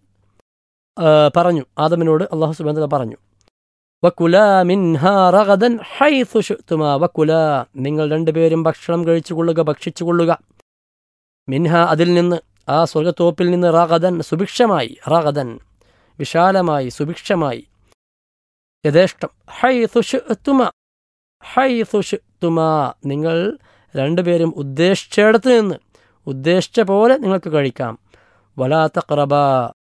ആ, പറഞ്ഞു ആദമിനോട് അള്ളാഹു സുബാന പറഞ്ഞു വക്കുല മിൻഹാ റഗദൻ ഹൈഥു ശുത്തുമാ വക്കുല നിങ്ങൾ രണ്ടുപേരും ഭക്ഷണം കഴിച്ചു കൊള്ളുക ഭക്ഷിച്ചു കൊള്ളുക മിൻഹ അതിൽ നിന്ന് ആ സ്വർഗത്തോപ്പിൽ നിന്ന് റഗദൻ സുഭിക്ഷമായി റഗദൻ വിശാലമായി സുഭിക്ഷമായി യഥേഷ്ടം ഹൈഥു ശുത്തുമ ഹൈഥു ശുത്തുമ നിങ്ങൾ രണ്ടുപേരും ഉദ്ദേശിച്ചിടത്ത് നിന്ന് ഉദ്ദേശിച്ച പോലെ നിങ്ങൾക്ക് കഴിക്കാം വലാ തഖറബ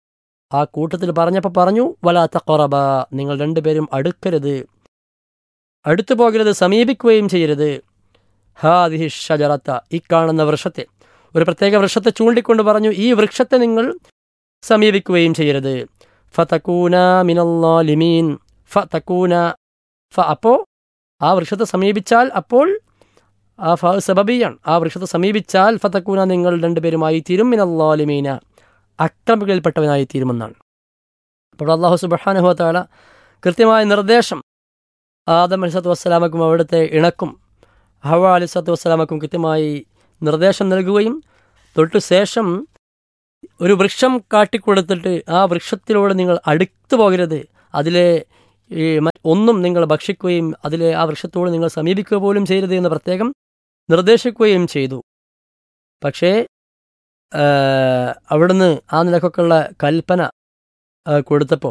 ആ കൂട്ടത്തിൽ പറഞ്ഞപ്പോൾ പറഞ്ഞു വലാ തഖറബ നിങ്ങൾ രണ്ടുപേരും അടുക്കരുത് അടുത്തു പോകരുത് സമീപിക്കുകയും ചെയ്യരുത് ഹാദിഹി ഷജറത്ത ഈ കാണുന്ന വൃക്ഷത്തെ ഒരു പ്രത്യേക വൃക്ഷത്തെ ചൂണ്ടിക്കൊണ്ട് പറഞ്ഞു ഈ വൃക്ഷത്തെ നിങ്ങൾ സമീപിക്കുകയും ചെയ്യരുത് ഫതക്കൂന മിനല്ലാലിമീൻ ഫതക്കൂന ഫ അപ്പോൾ ആ വൃക്ഷത്തെ സമീപിച്ചാൽ അപ്പോൾ ആ ഫ സബബിയാണ് ആ വൃക്ഷത്തെ സമീപിച്ചാൽ ഫതക്കൂന നിങ്ങൾ രണ്ടുപേരുമായി തീരും മിനല്ലാലിമീന അക്രമികളിൽപ്പെട്ടവനായി തീരുമെന്നാണ് അപ്പോൾ അള്ളാഹു സുബഹാനുഹത്താല കൃത്യമായ നിർദ്ദേശം ആദം അലിസത്ത് വസ്സലാമക്കും അവിടുത്തെ ഇണക്കും ഹവ അലിസത്ത് വസ്സലാമക്കും കൃത്യമായി നിർദ്ദേശം നൽകുകയും തൊട്ടു ശേഷം ഒരു വൃക്ഷം കാട്ടിക്കൊടുത്തിട്ട് ആ വൃക്ഷത്തിലൂടെ നിങ്ങൾ അടുത്തു പോകരുത് അതിലെ ഈ മ- ഒന്നും നിങ്ങൾ ഭക്ഷിക്കുകയും അതിലെ ആ വൃക്ഷത്തോട് നിങ്ങൾ സമീപിക്കുക പോലും ചെയ്യരുത് എന്ന് പ്രത്യേകം നിർദ്ദേശിക്കുകയും ചെയ്തു പക്ഷേ ആ, അവിടുന്ന് ആ നിലക്കൊക്കെയുള്ള കൽപ്പന ആ, കൊടുത്തപ്പോൾ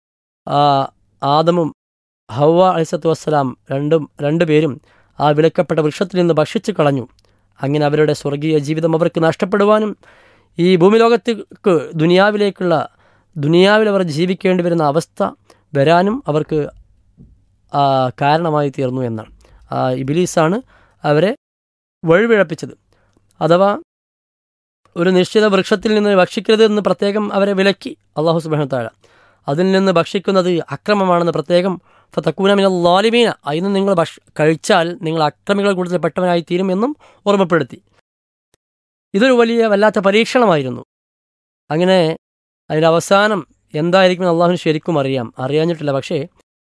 ആ ആദമും ഹവ അലിസത്തു വസ്സലാം രണ്ടും രണ്ടുപേരും ആ വിലക്കപ്പെട്ട വൃക്ഷത്തിൽ നിന്ന് ഭക്ഷിച്ചു കളഞ്ഞു അങ്ങനെ അവരുടെ സ്വർഗീയ ജീവിതം അവർക്ക് നഷ്ടപ്പെടുവാനും ഈ ഭൂമിലോകത്തേക്ക് ദുനിയാവിലേക്കുള്ള ദുനിയാവിൽ അവർ ജീവിക്കേണ്ടി വരുന്ന അവസ്ഥ വരാനും അവർക്ക് ആ, കാരണമായി തീർന്നു എന്നാണ് ആ ഇബിലീസാണ് അവരെ വഴിപിഴപ്പിച്ചത് അഥവാ ഒരു നിശ്ചിത വൃക്ഷത്തിൽ നിന്ന് ഭക്ഷിക്കരുത് എന്ന് പ്രത്യേകം അവരെ വിലക്കി അള്ളാഹു സുബാനത്താഴ അതിൽ നിന്ന് ഭക്ഷിക്കുന്നത് അക്രമമാണെന്ന് പ്രത്യേകം ഫതക്കൂനമിന ലാലിമീന അതിന് നിങ്ങൾ ഭക്ഷ കഴിച്ചാൽ നിങ്ങൾ അക്രമികൾ കൂടുതൽ പെട്ടവനായി തീരും എന്നും ഓർമ്മപ്പെടുത്തി ഇതൊരു വലിയ വല്ലാത്ത പരീക്ഷണമായിരുന്നു അങ്ങനെ അതിൻ്റെ അവസാനം എന്തായിരിക്കും അള്ളാഹുവിന് ശരിക്കും അറിയാം അറിയാഞ്ഞിട്ടില്ല പക്ഷേ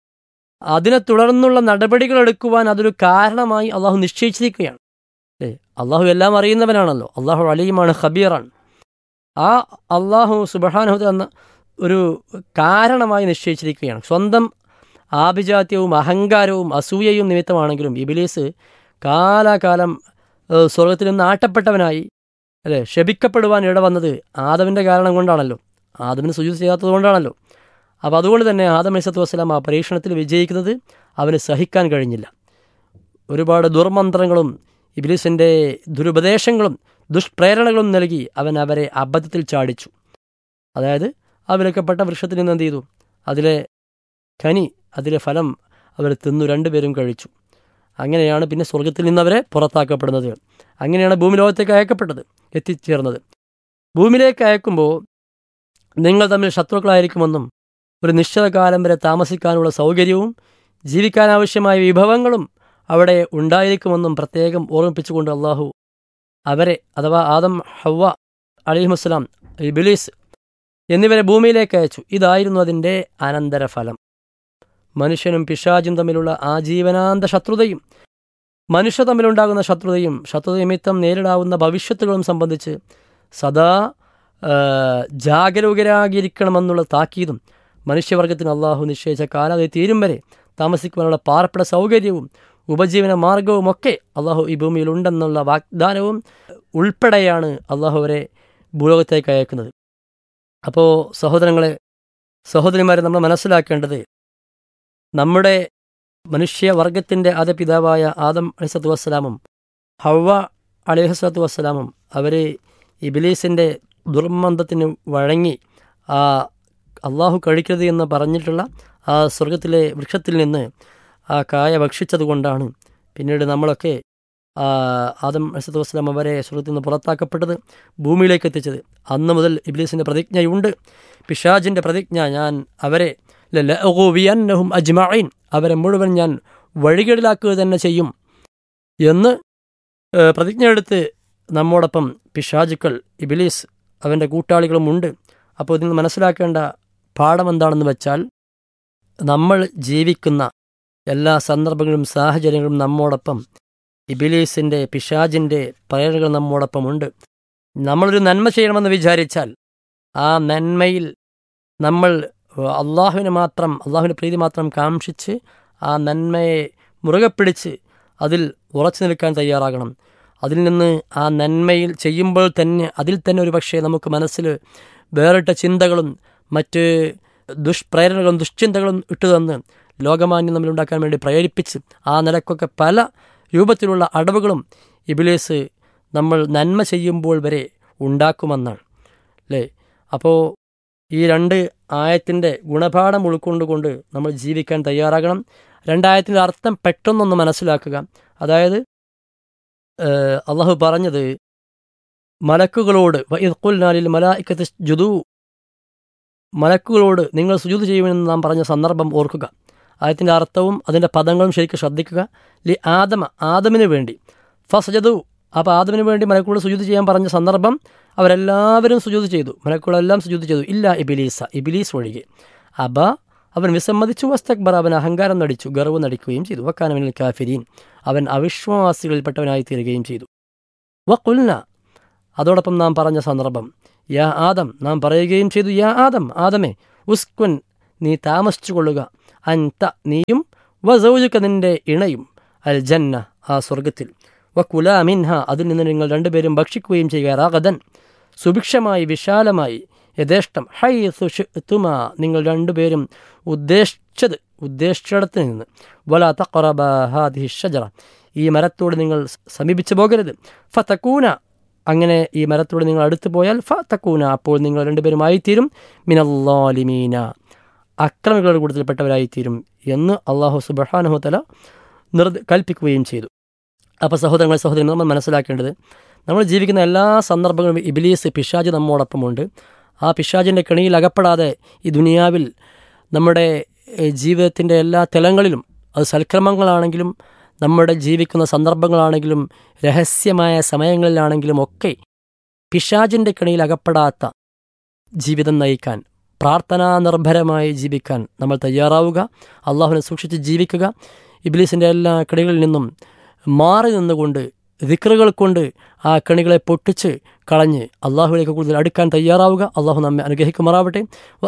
അതിനെ തുടർന്നുള്ള നടപടികൾ എടുക്കുവാൻ അതൊരു കാരണമായി അള്ളാഹു നിശ്ചയിച്ചിരിക്കുകയാണ് ഏ അള്ളാഹു എല്ലാം അറിയുന്നവനാണല്ലോ അള്ളാഹു അലിയുമാണ് ഖബീറാണ് ആ അള്ളാഹു സുബഹാനുഹത്ത് എന്ന ഒരു കാരണമായി നിശ്ചയിച്ചിരിക്കുകയാണ് സ്വന്തം ആഭിജാത്യവും അഹങ്കാരവും അസൂയയും നിമിത്തമാണെങ്കിലും ഇബിലീസ് കാലാകാലം ഏഹ്, സ്വർഗത്തിൽ നിന്ന് ആട്ടപ്പെട്ടവനായി അല്ലേ ശപിക്കപ്പെടുവാൻ ഇടവന്നത് ആദമിൻ്റെ കാരണം കൊണ്ടാണല്ലോ ആദമിന് സുജൂത് ചെയ്യാത്തത് കൊണ്ടാണല്ലോ അപ്പോൾ അതുകൊണ്ട് തന്നെ ആദം അലിസത്തു വസ്സലാം ആ പരീക്ഷണത്തിൽ വിജയിക്കുന്നത് അവന് സഹിക്കാൻ കഴിഞ്ഞില്ല ഒരുപാട് ദുർമന്ത്രങ്ങളും ഇബിലിസിൻ്റെ ദുരുപദേശങ്ങളും ദുഷ്പ്രേരണകളും നൽകി അവൻ അവരെ അബദ്ധത്തിൽ ചാടിച്ചു അതായത് ആ വിലക്കപ്പെട്ട വൃക്ഷത്തിൽ നിന്ന് എന്ത് ചെയ്തു അതിലെ കനി അതിലെ ഫലം അവർ തിന്നു രണ്ടുപേരും കഴിച്ചു അങ്ങനെയാണ് പിന്നെ സ്വർഗത്തിൽ നിന്ന് അവരെ പുറത്താക്കപ്പെടുന്നത് അങ്ങനെയാണ് ഭൂമി ലോകത്തേക്ക് അയക്കപ്പെട്ടത് എത്തിച്ചേർന്നത് ഭൂമിയിലേക്ക് അയക്കുമ്പോൾ നിങ്ങൾ തമ്മിൽ ശത്രുക്കളായിരിക്കുമെന്നും ഒരു നിശ്ചിത കാലം വരെ താമസിക്കാനുള്ള സൗകര്യവും ജീവിക്കാനാവശ്യമായ വിഭവങ്ങളും അവിടെ ഉണ്ടായിരിക്കുമെന്നും പ്രത്യേകം ഓർമ്മിപ്പിച്ചുകൊണ്ട് അള്ളാഹു അവരെ അഥവാ ആദം ഹവ്വ അലിഹുസ്ലാം ഇബിലീസ് എന്നിവരെ ഭൂമിയിലേക്ക് അയച്ചു ഇതായിരുന്നു അതിൻ്റെ അനന്തരഫലം മനുഷ്യനും പിശാചും തമ്മിലുള്ള ആജീവനാന്ത ശത്രുതയും മനുഷ്യ തമ്മിലുണ്ടാകുന്ന ശത്രുതയും ശത്രുത നിമിത്തം നേരിടാവുന്ന ഭവിഷ്യത്തുകളും സംബന്ധിച്ച് സദാ ആ, ജാഗരൂകരാകിയിരിക്കണമെന്നുള്ള താക്കീതും മനുഷ്യവർഗത്തിന് അള്ളാഹു നിശ്ചയിച്ച കാലാവധി തീരും വരെ താമസിക്കുവാനുള്ള പാർപ്പിട സൗകര്യവും ഉപജീവന മാർഗവും ഒക്കെ അള്ളാഹു ഈ ഭൂമിയിൽ ഉണ്ടെന്നുള്ള വാഗ്ദാനവും ഉൾപ്പെടെയാണ് അള്ളാഹു അവരെ ഭൂലോകത്തേക്ക് അയക്കുന്നത് അപ്പോൾ സഹോദരങ്ങളെ സഹോദരിമാരെ നമ്മൾ മനസ്സിലാക്കേണ്ടത് നമ്മുടെ മനുഷ്യവർഗത്തിൻ്റെ ആദ്യ പിതാവായ ആദം അലിസത്തു വസ്സലാമും ഹവ്വ അലിഹസ്വത്തു വസ്സലാമും അവർ ഇബിലീസിൻ്റെ ദുർമന്ദത്തിന് വഴങ്ങി ആ അള്ളാഹു കഴിക്കരുത് എന്ന് പറഞ്ഞിട്ടുള്ള ആ സ്വർഗത്തിലെ വൃക്ഷത്തിൽ നിന്ന് ആ കായ ഭക്ഷിച്ചതുകൊണ്ടാണ് പിന്നീട് നമ്മളൊക്കെ ആ, ആദം അലിസത്തു വസ്സലാം അവരെ സ്വർഗത്തിൽ നിന്ന് പുറത്താക്കപ്പെട്ടത് ഭൂമിയിലേക്ക് എത്തിച്ചത് അന്ന് മുതൽ ഇബ്ലീസിൻ്റെ പ്രതിജ്ഞയുണ്ട് പിശാജിൻ്റെ പ്രതിജ്ഞ ഞാൻ അവരെ ലലഅഗുവിയന്നഹും അജ്മഈൻ അവരെ മുഴുവൻ ഞാൻ വഴികേടിലാക്കുക തന്നെ ചെയ്യും എന്ന് ഏഹ്, പ്രതിജ്ഞ എടുത്ത് നമ്മോടൊപ്പം പിശാചുക്കൾ ഇബിലീസ് അവൻ്റെ കൂട്ടാളികളും ഉണ്ട് അപ്പോൾ ഇതിൽ നിന്ന് മനസ്സിലാക്കേണ്ട പാഠം എന്താണെന്ന് വെച്ചാൽ നമ്മൾ ജീവിക്കുന്ന എല്ലാ സന്ദർഭങ്ങളും സാഹചര്യങ്ങളും നമ്മോടൊപ്പം ഇബിലീസിൻ്റെ പിശാജിൻ്റെ പ്രേരണകൾ നമ്മോടൊപ്പമുണ്ട് നമ്മളൊരു നന്മ ചെയ്യണമെന്ന് വിചാരിച്ചാൽ ആ നന്മയിൽ നമ്മൾ അള്ളാഹുവിനെ മാത്രം അള്ളാഹുവിൻ്റെ പ്രീതി മാത്രം കാക്ഷിച്ച് ആ നന്മയെ മുറുകെ പിടിച്ച് അതിൽ ഉറച്ചു നിൽക്കാൻ തയ്യാറാകണം അതിൽ നിന്ന് ആ നന്മയിൽ ചെയ്യുമ്പോൾ തന്നെ അതിൽ തന്നെ ഒരു പക്ഷേ നമുക്ക് മനസ്സിൽ വേറിട്ട ചിന്തകളും മറ്റ് ദുഷ്പ്രേരണകളും ദുശ്ചിന്തകളും ഇട്ടുതന്ന് ലോകമാന്യം നമ്മളുണ്ടാക്കാൻ വേണ്ടി പ്രേരിപ്പിച്ച് ആ നിലക്കൊക്കെ പല രൂപത്തിലുള്ള അടവുകളും ഇബിലേസ് നമ്മൾ നന്മ ചെയ്യുമ്പോൾ വരെ ഉണ്ടാക്കുമെന്നാണ് അല്ലേ അപ്പോൾ ഈ രണ്ട് ആയത്തിൻ്റെ ഗുണപാഠം ഉൾക്കൊണ്ടുകൊണ്ട് നമ്മൾ ജീവിക്കാൻ തയ്യാറാകണം രണ്ടായത്തിൻ്റെ അർത്ഥം പെട്ടെന്നൊന്ന് മനസ്സിലാക്കുക അതായത് ഏഹ്, അള്ളാഹു പറഞ്ഞത് മലക്കുകളോട് വഇദ്ഖുൽനാലിൽ മലായിക്കത്ത് ജുദു മലക്കുകളോട് നിങ്ങൾ സുജൂത് ചെയ്യുമെന്ന് നാം പറഞ്ഞ സന്ദർഭം ഓർക്കുക ആയത്തിൻ്റെ അർത്ഥവും അതിൻ്റെ പദങ്ങളും ശരിക്കും ശ്രദ്ധിക്കുക ലി ആദമ ആദമിന് വേണ്ടി ഫസജതു അപ്പോൾ ആദമിന് വേണ്ടി മലക്കുകളോട് സുജൂത് ചെയ്യാൻ പറഞ്ഞ സന്ദർഭം അവരെല്ലാവരും സുജൂത് ചെയ്തു മലക്കുകളെല്ലാം സുജൂത് ചെയ്തു ഇല്ല ഇബിലീസ ഇബിലീസ് ഒഴികെ അബ അവൻ വിസമ്മതിച്ചു വസ്തക്ബർ അവൻ അഹങ്കാരം നടിച്ചു ഗർവ് നടിക്കുകയും ചെയ്തു വക്കാനവനിൽ കാഫിരീൻ അവൻ അവിശ്വാസികളിൽപ്പെട്ടവനായി തീരുകയും ചെയ്തു വക്കുൽന അതോടൊപ്പം നാം പറഞ്ഞ സന്ദർഭം യാ ആദം നാം പറയുകയും ചെയ്തു യാ ആദം ആദമേ ഉസ്കുൻ നീ താമസിച്ചു കൊള്ളുക അൻത നീയും വസൗജുക നിന്റെ ഇണയും അൽ ജന്ന ആ സ്വർഗത്തിൽ വക്കുല മിൻഹ അതിൽ നിന്ന് നിങ്ങൾ രണ്ടുപേരും ഭക്ഷിക്കുകയും ചെയ്യുക റാഗദൻ സുഭിക്ഷമായി വിശാലമായി യഥേഷ്ടം ഹൈ സുഷുമ നിങ്ങൾ രണ്ടുപേരും ഉദ്ദേശിച്ചത് ഉദ്ദേശിച്ചിടത്ത് നിന്ന് വല തഖറബ ഹാദിഹി ഷജറ ഈ മരത്തോട് നിങ്ങൾ സമീപിച്ചു പോകരുത് ഫതക്കൂന അങ്ങനെ ഈ മരത്തോട് നിങ്ങൾ അടുത്തു പോയാൽ ഫതക്കൂന അപ്പോൾ നിങ്ങൾ രണ്ടുപേരും ആയിത്തീരും മിനല്ലാലിമീന അക്രമികളുടെ കൂട്ടത്തിൽപ്പെട്ടവരായിത്തീരും എന്ന് അള്ളാഹു സുബഹാനുഹത്തല നിർ കൽപ്പിക്കുകയും ചെയ്തു അപ്പോൾ സഹോദരങ്ങളെ സഹോദരൻ നമ്മൾ മനസ്സിലാക്കേണ്ടത് നമ്മൾ ജീവിക്കുന്ന എല്ലാ സന്ദർഭങ്ങളും ഇബിലീസ് പിശാജ് നമ്മോടൊപ്പമുണ്ട് ആ പിശാജിൻ്റെ കെണിയിൽ അകപ്പെടാതെ ഈ ദുനിയാവിൽ നമ്മുടെ ഏഹ്, ജീവിതത്തിൻ്റെ എല്ലാ തലങ്ങളിലും അത് സൽക്രമങ്ങളാണെങ്കിലും നമ്മുടെ ജീവിക്കുന്ന സന്ദർഭങ്ങളാണെങ്കിലും രഹസ്യമായ സമയങ്ങളിലാണെങ്കിലും ഒക്കെ പിശാജിൻ്റെ കെണിയിൽ അകപ്പെടാത്ത ജീവിതം നയിക്കാൻ പ്രാർത്ഥനാ നിർഭരമായി ജീവിക്കാൻ നമ്മൾ തയ്യാറാവുക അള്ളാഹുവിനെ സൂക്ഷിച്ച് ജീവിക്കുക ഇബ്ലീസിൻ്റെ എല്ലാ കെണികളിൽ നിന്നും മാറി നിന്നുകൊണ്ട് ദിക്റുകൾ കൊണ്ട് ആ കണികളെ പൊട്ടിച്ച് കളഞ്ഞ് അള്ളാഹുവിലേക്ക് കൂടുതൽ അടുക്കാൻ തയ്യാറാവുക അള്ളാഹു നമ്മെ അനുഗ്രഹിക്കുമാറാവട്ടെ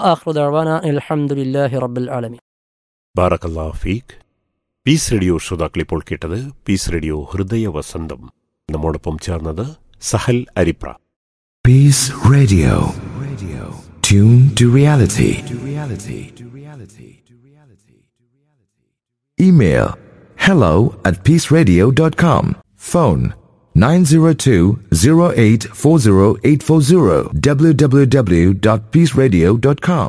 അലഹമുല്ലാഹി റബ്ബുൽ ആലമി ബാറക്കല്ലാ ഫീഖ് പീസ് റേഡിയോ ശ്രോതാക്കൾ ഇപ്പോൾ കേട്ടത് പീസ് റേഡിയോ ഹൃദയ വസന്തം നമ്മോടൊപ്പം ചേർന്നത് Sahal Aripra Peace Radio. Radio. Tune to reality. To reality. To reality. To reality. Email hello at peaceradio.com. Phone 902-0840-840 www.peaceradio.com.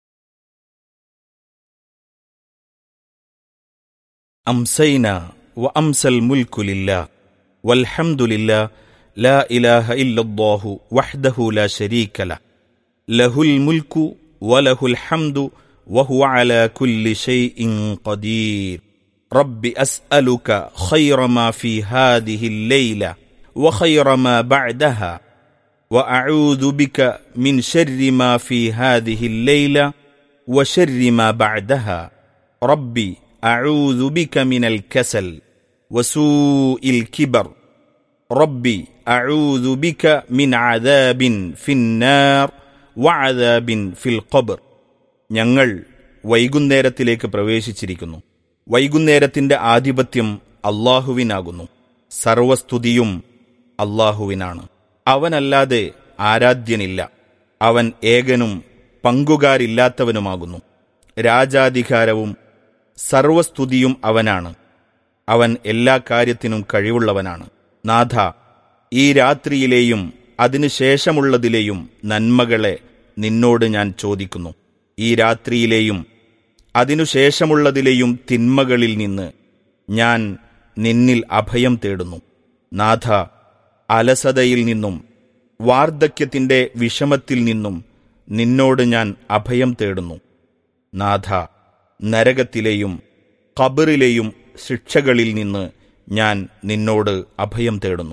أمسينا وأمسى الملك لله والحمد لله لا إله إلا الله وحده لا شريك له له الملك وله الحمد وهو على كل شيء قدير رب أسألك خير ما في هذه الليلة وخير ما بعدها وأعوذ بك من شر ما في هذه الليلة وشر ما بعدها ربي أعوذ بك من الكسل وسوء الكبر ربي أعوذ بك من عذاب في النار وعذاب في القبر ഞങ്ങൾ വൈകുന്നേരത്തിലേക്ക് പ്രവേശിച്ചിരിക്കുന്നു വൈകുന്നേരത്തിന്റെ ആധിപത്യം അള്ളാഹുവിനാകുന്നു സർവസ്തുതിയും അള്ളാഹുവിനാണ് അവനല്ലാതെ ആരാധ്യനില്ല അവൻ ഏകനും പങ്കുകാരില്ലാത്തവനുമാകുന്നു രാജാധികാരവും സർവസ്തുതിയും അവനാണ് അവൻ എല്ലാ കാര്യത്തിനും കഴിവുള്ളവനാണ് നാഥ ഈ രാത്രിയിലെയും അതിനുശേഷമുള്ളതിലെയും നന്മകളെ നിന്നോട് ഞാൻ ചോദിക്കുന്നു ഈ രാത്രിയിലെയും അതിനുശേഷമുള്ളതിലെയും തിന്മകളിൽ നിന്ന് ഞാൻ നിന്നിൽ അഭയം തേടുന്നു നാഥ അലസതയിൽ നിന്നും വാർദ്ധക്യത്തിന്റെ വിഷമത്തിൽ നിന്നും നിന്നോട് ഞാൻ അഭയം തേടുന്നു നാഥ നരകത്തിലെയും ഖബറിലെയും ശിക്ഷകളിൽ നിന്ന് ഞാൻ നിന്നോട് അഭയം തേടുന്നു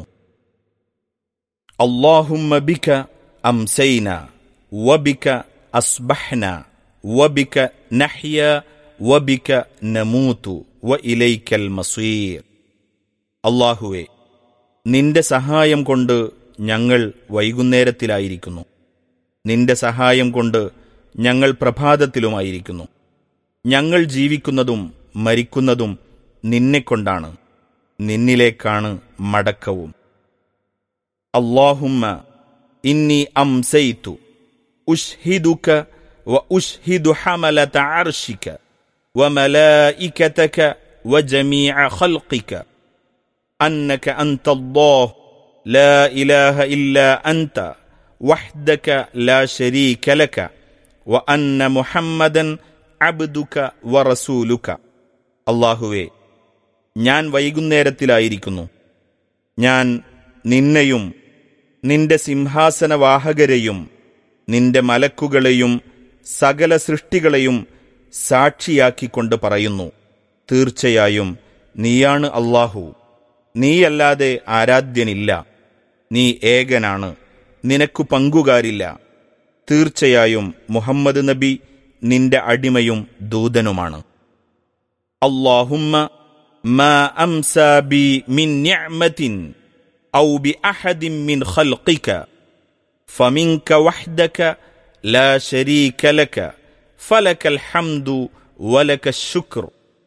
അള്ളാഹുമ്മ ബിക അംസൈന വബിക അസ്ബഹ്ന വബിക നഹ്യ വബിക നമൂതു വ ഇലൈക്കൽ മസീർ അള്ളാഹുവെ നിന്റെ സഹായം കൊണ്ട് ഞങ്ങൾ വൈകുന്നേരത്തിലായിരിക്കുന്നു നിന്റെ സഹായം കൊണ്ട് ഞങ്ങൾ പ്രഭാതത്തിലുമായിരിക്കുന്നു ഞങ്ങൾ ജീവിക്കുന്നതും മരിക്കുന്നതും നിന്നെക്കൊണ്ടാണ് നിന്നിലേക്കാണ് മടക്കവും അള്ളാഹുമ്മ ഇന്നി അംസൈതു ഉഷ്ഹിദുക വ ഉഷ്ഹിദു ഹമലത അർഷിക وملائكتك وجميع خلقك أنك أنت الله لا إله إلا أنت وحدك لا شريك لك وأن محمدا അബ്ദുക വറസൂലുക അള്ളാഹുവേ ഞാൻ വൈകുന്നേരത്തിലായിരിക്കുന്നു ഞാൻ നിന്നെയും നിന്റെ സിംഹാസനവാഹകരെയും നിന്റെ മലക്കുകളെയും സകല സൃഷ്ടികളെയും സാക്ഷിയാക്കിക്കൊണ്ട് പറയുന്നു തീർച്ചയായും നീയാണ് അള്ളാഹു നീയല്ലാതെ ആരാധ്യനില്ല നീ ഏകനാണ് നിനക്കു പങ്കുകാരില്ല തീർച്ചയായും മുഹമ്മദ് നബി നിന്റെ അടിമയും ദൂതനുമാണ് അള്ളാഹുമ്മ ما أمسى بي من نعمة أو بأحد من خلقك فمنك وحدك لا شريك لك فلك الحمد ولك الشكر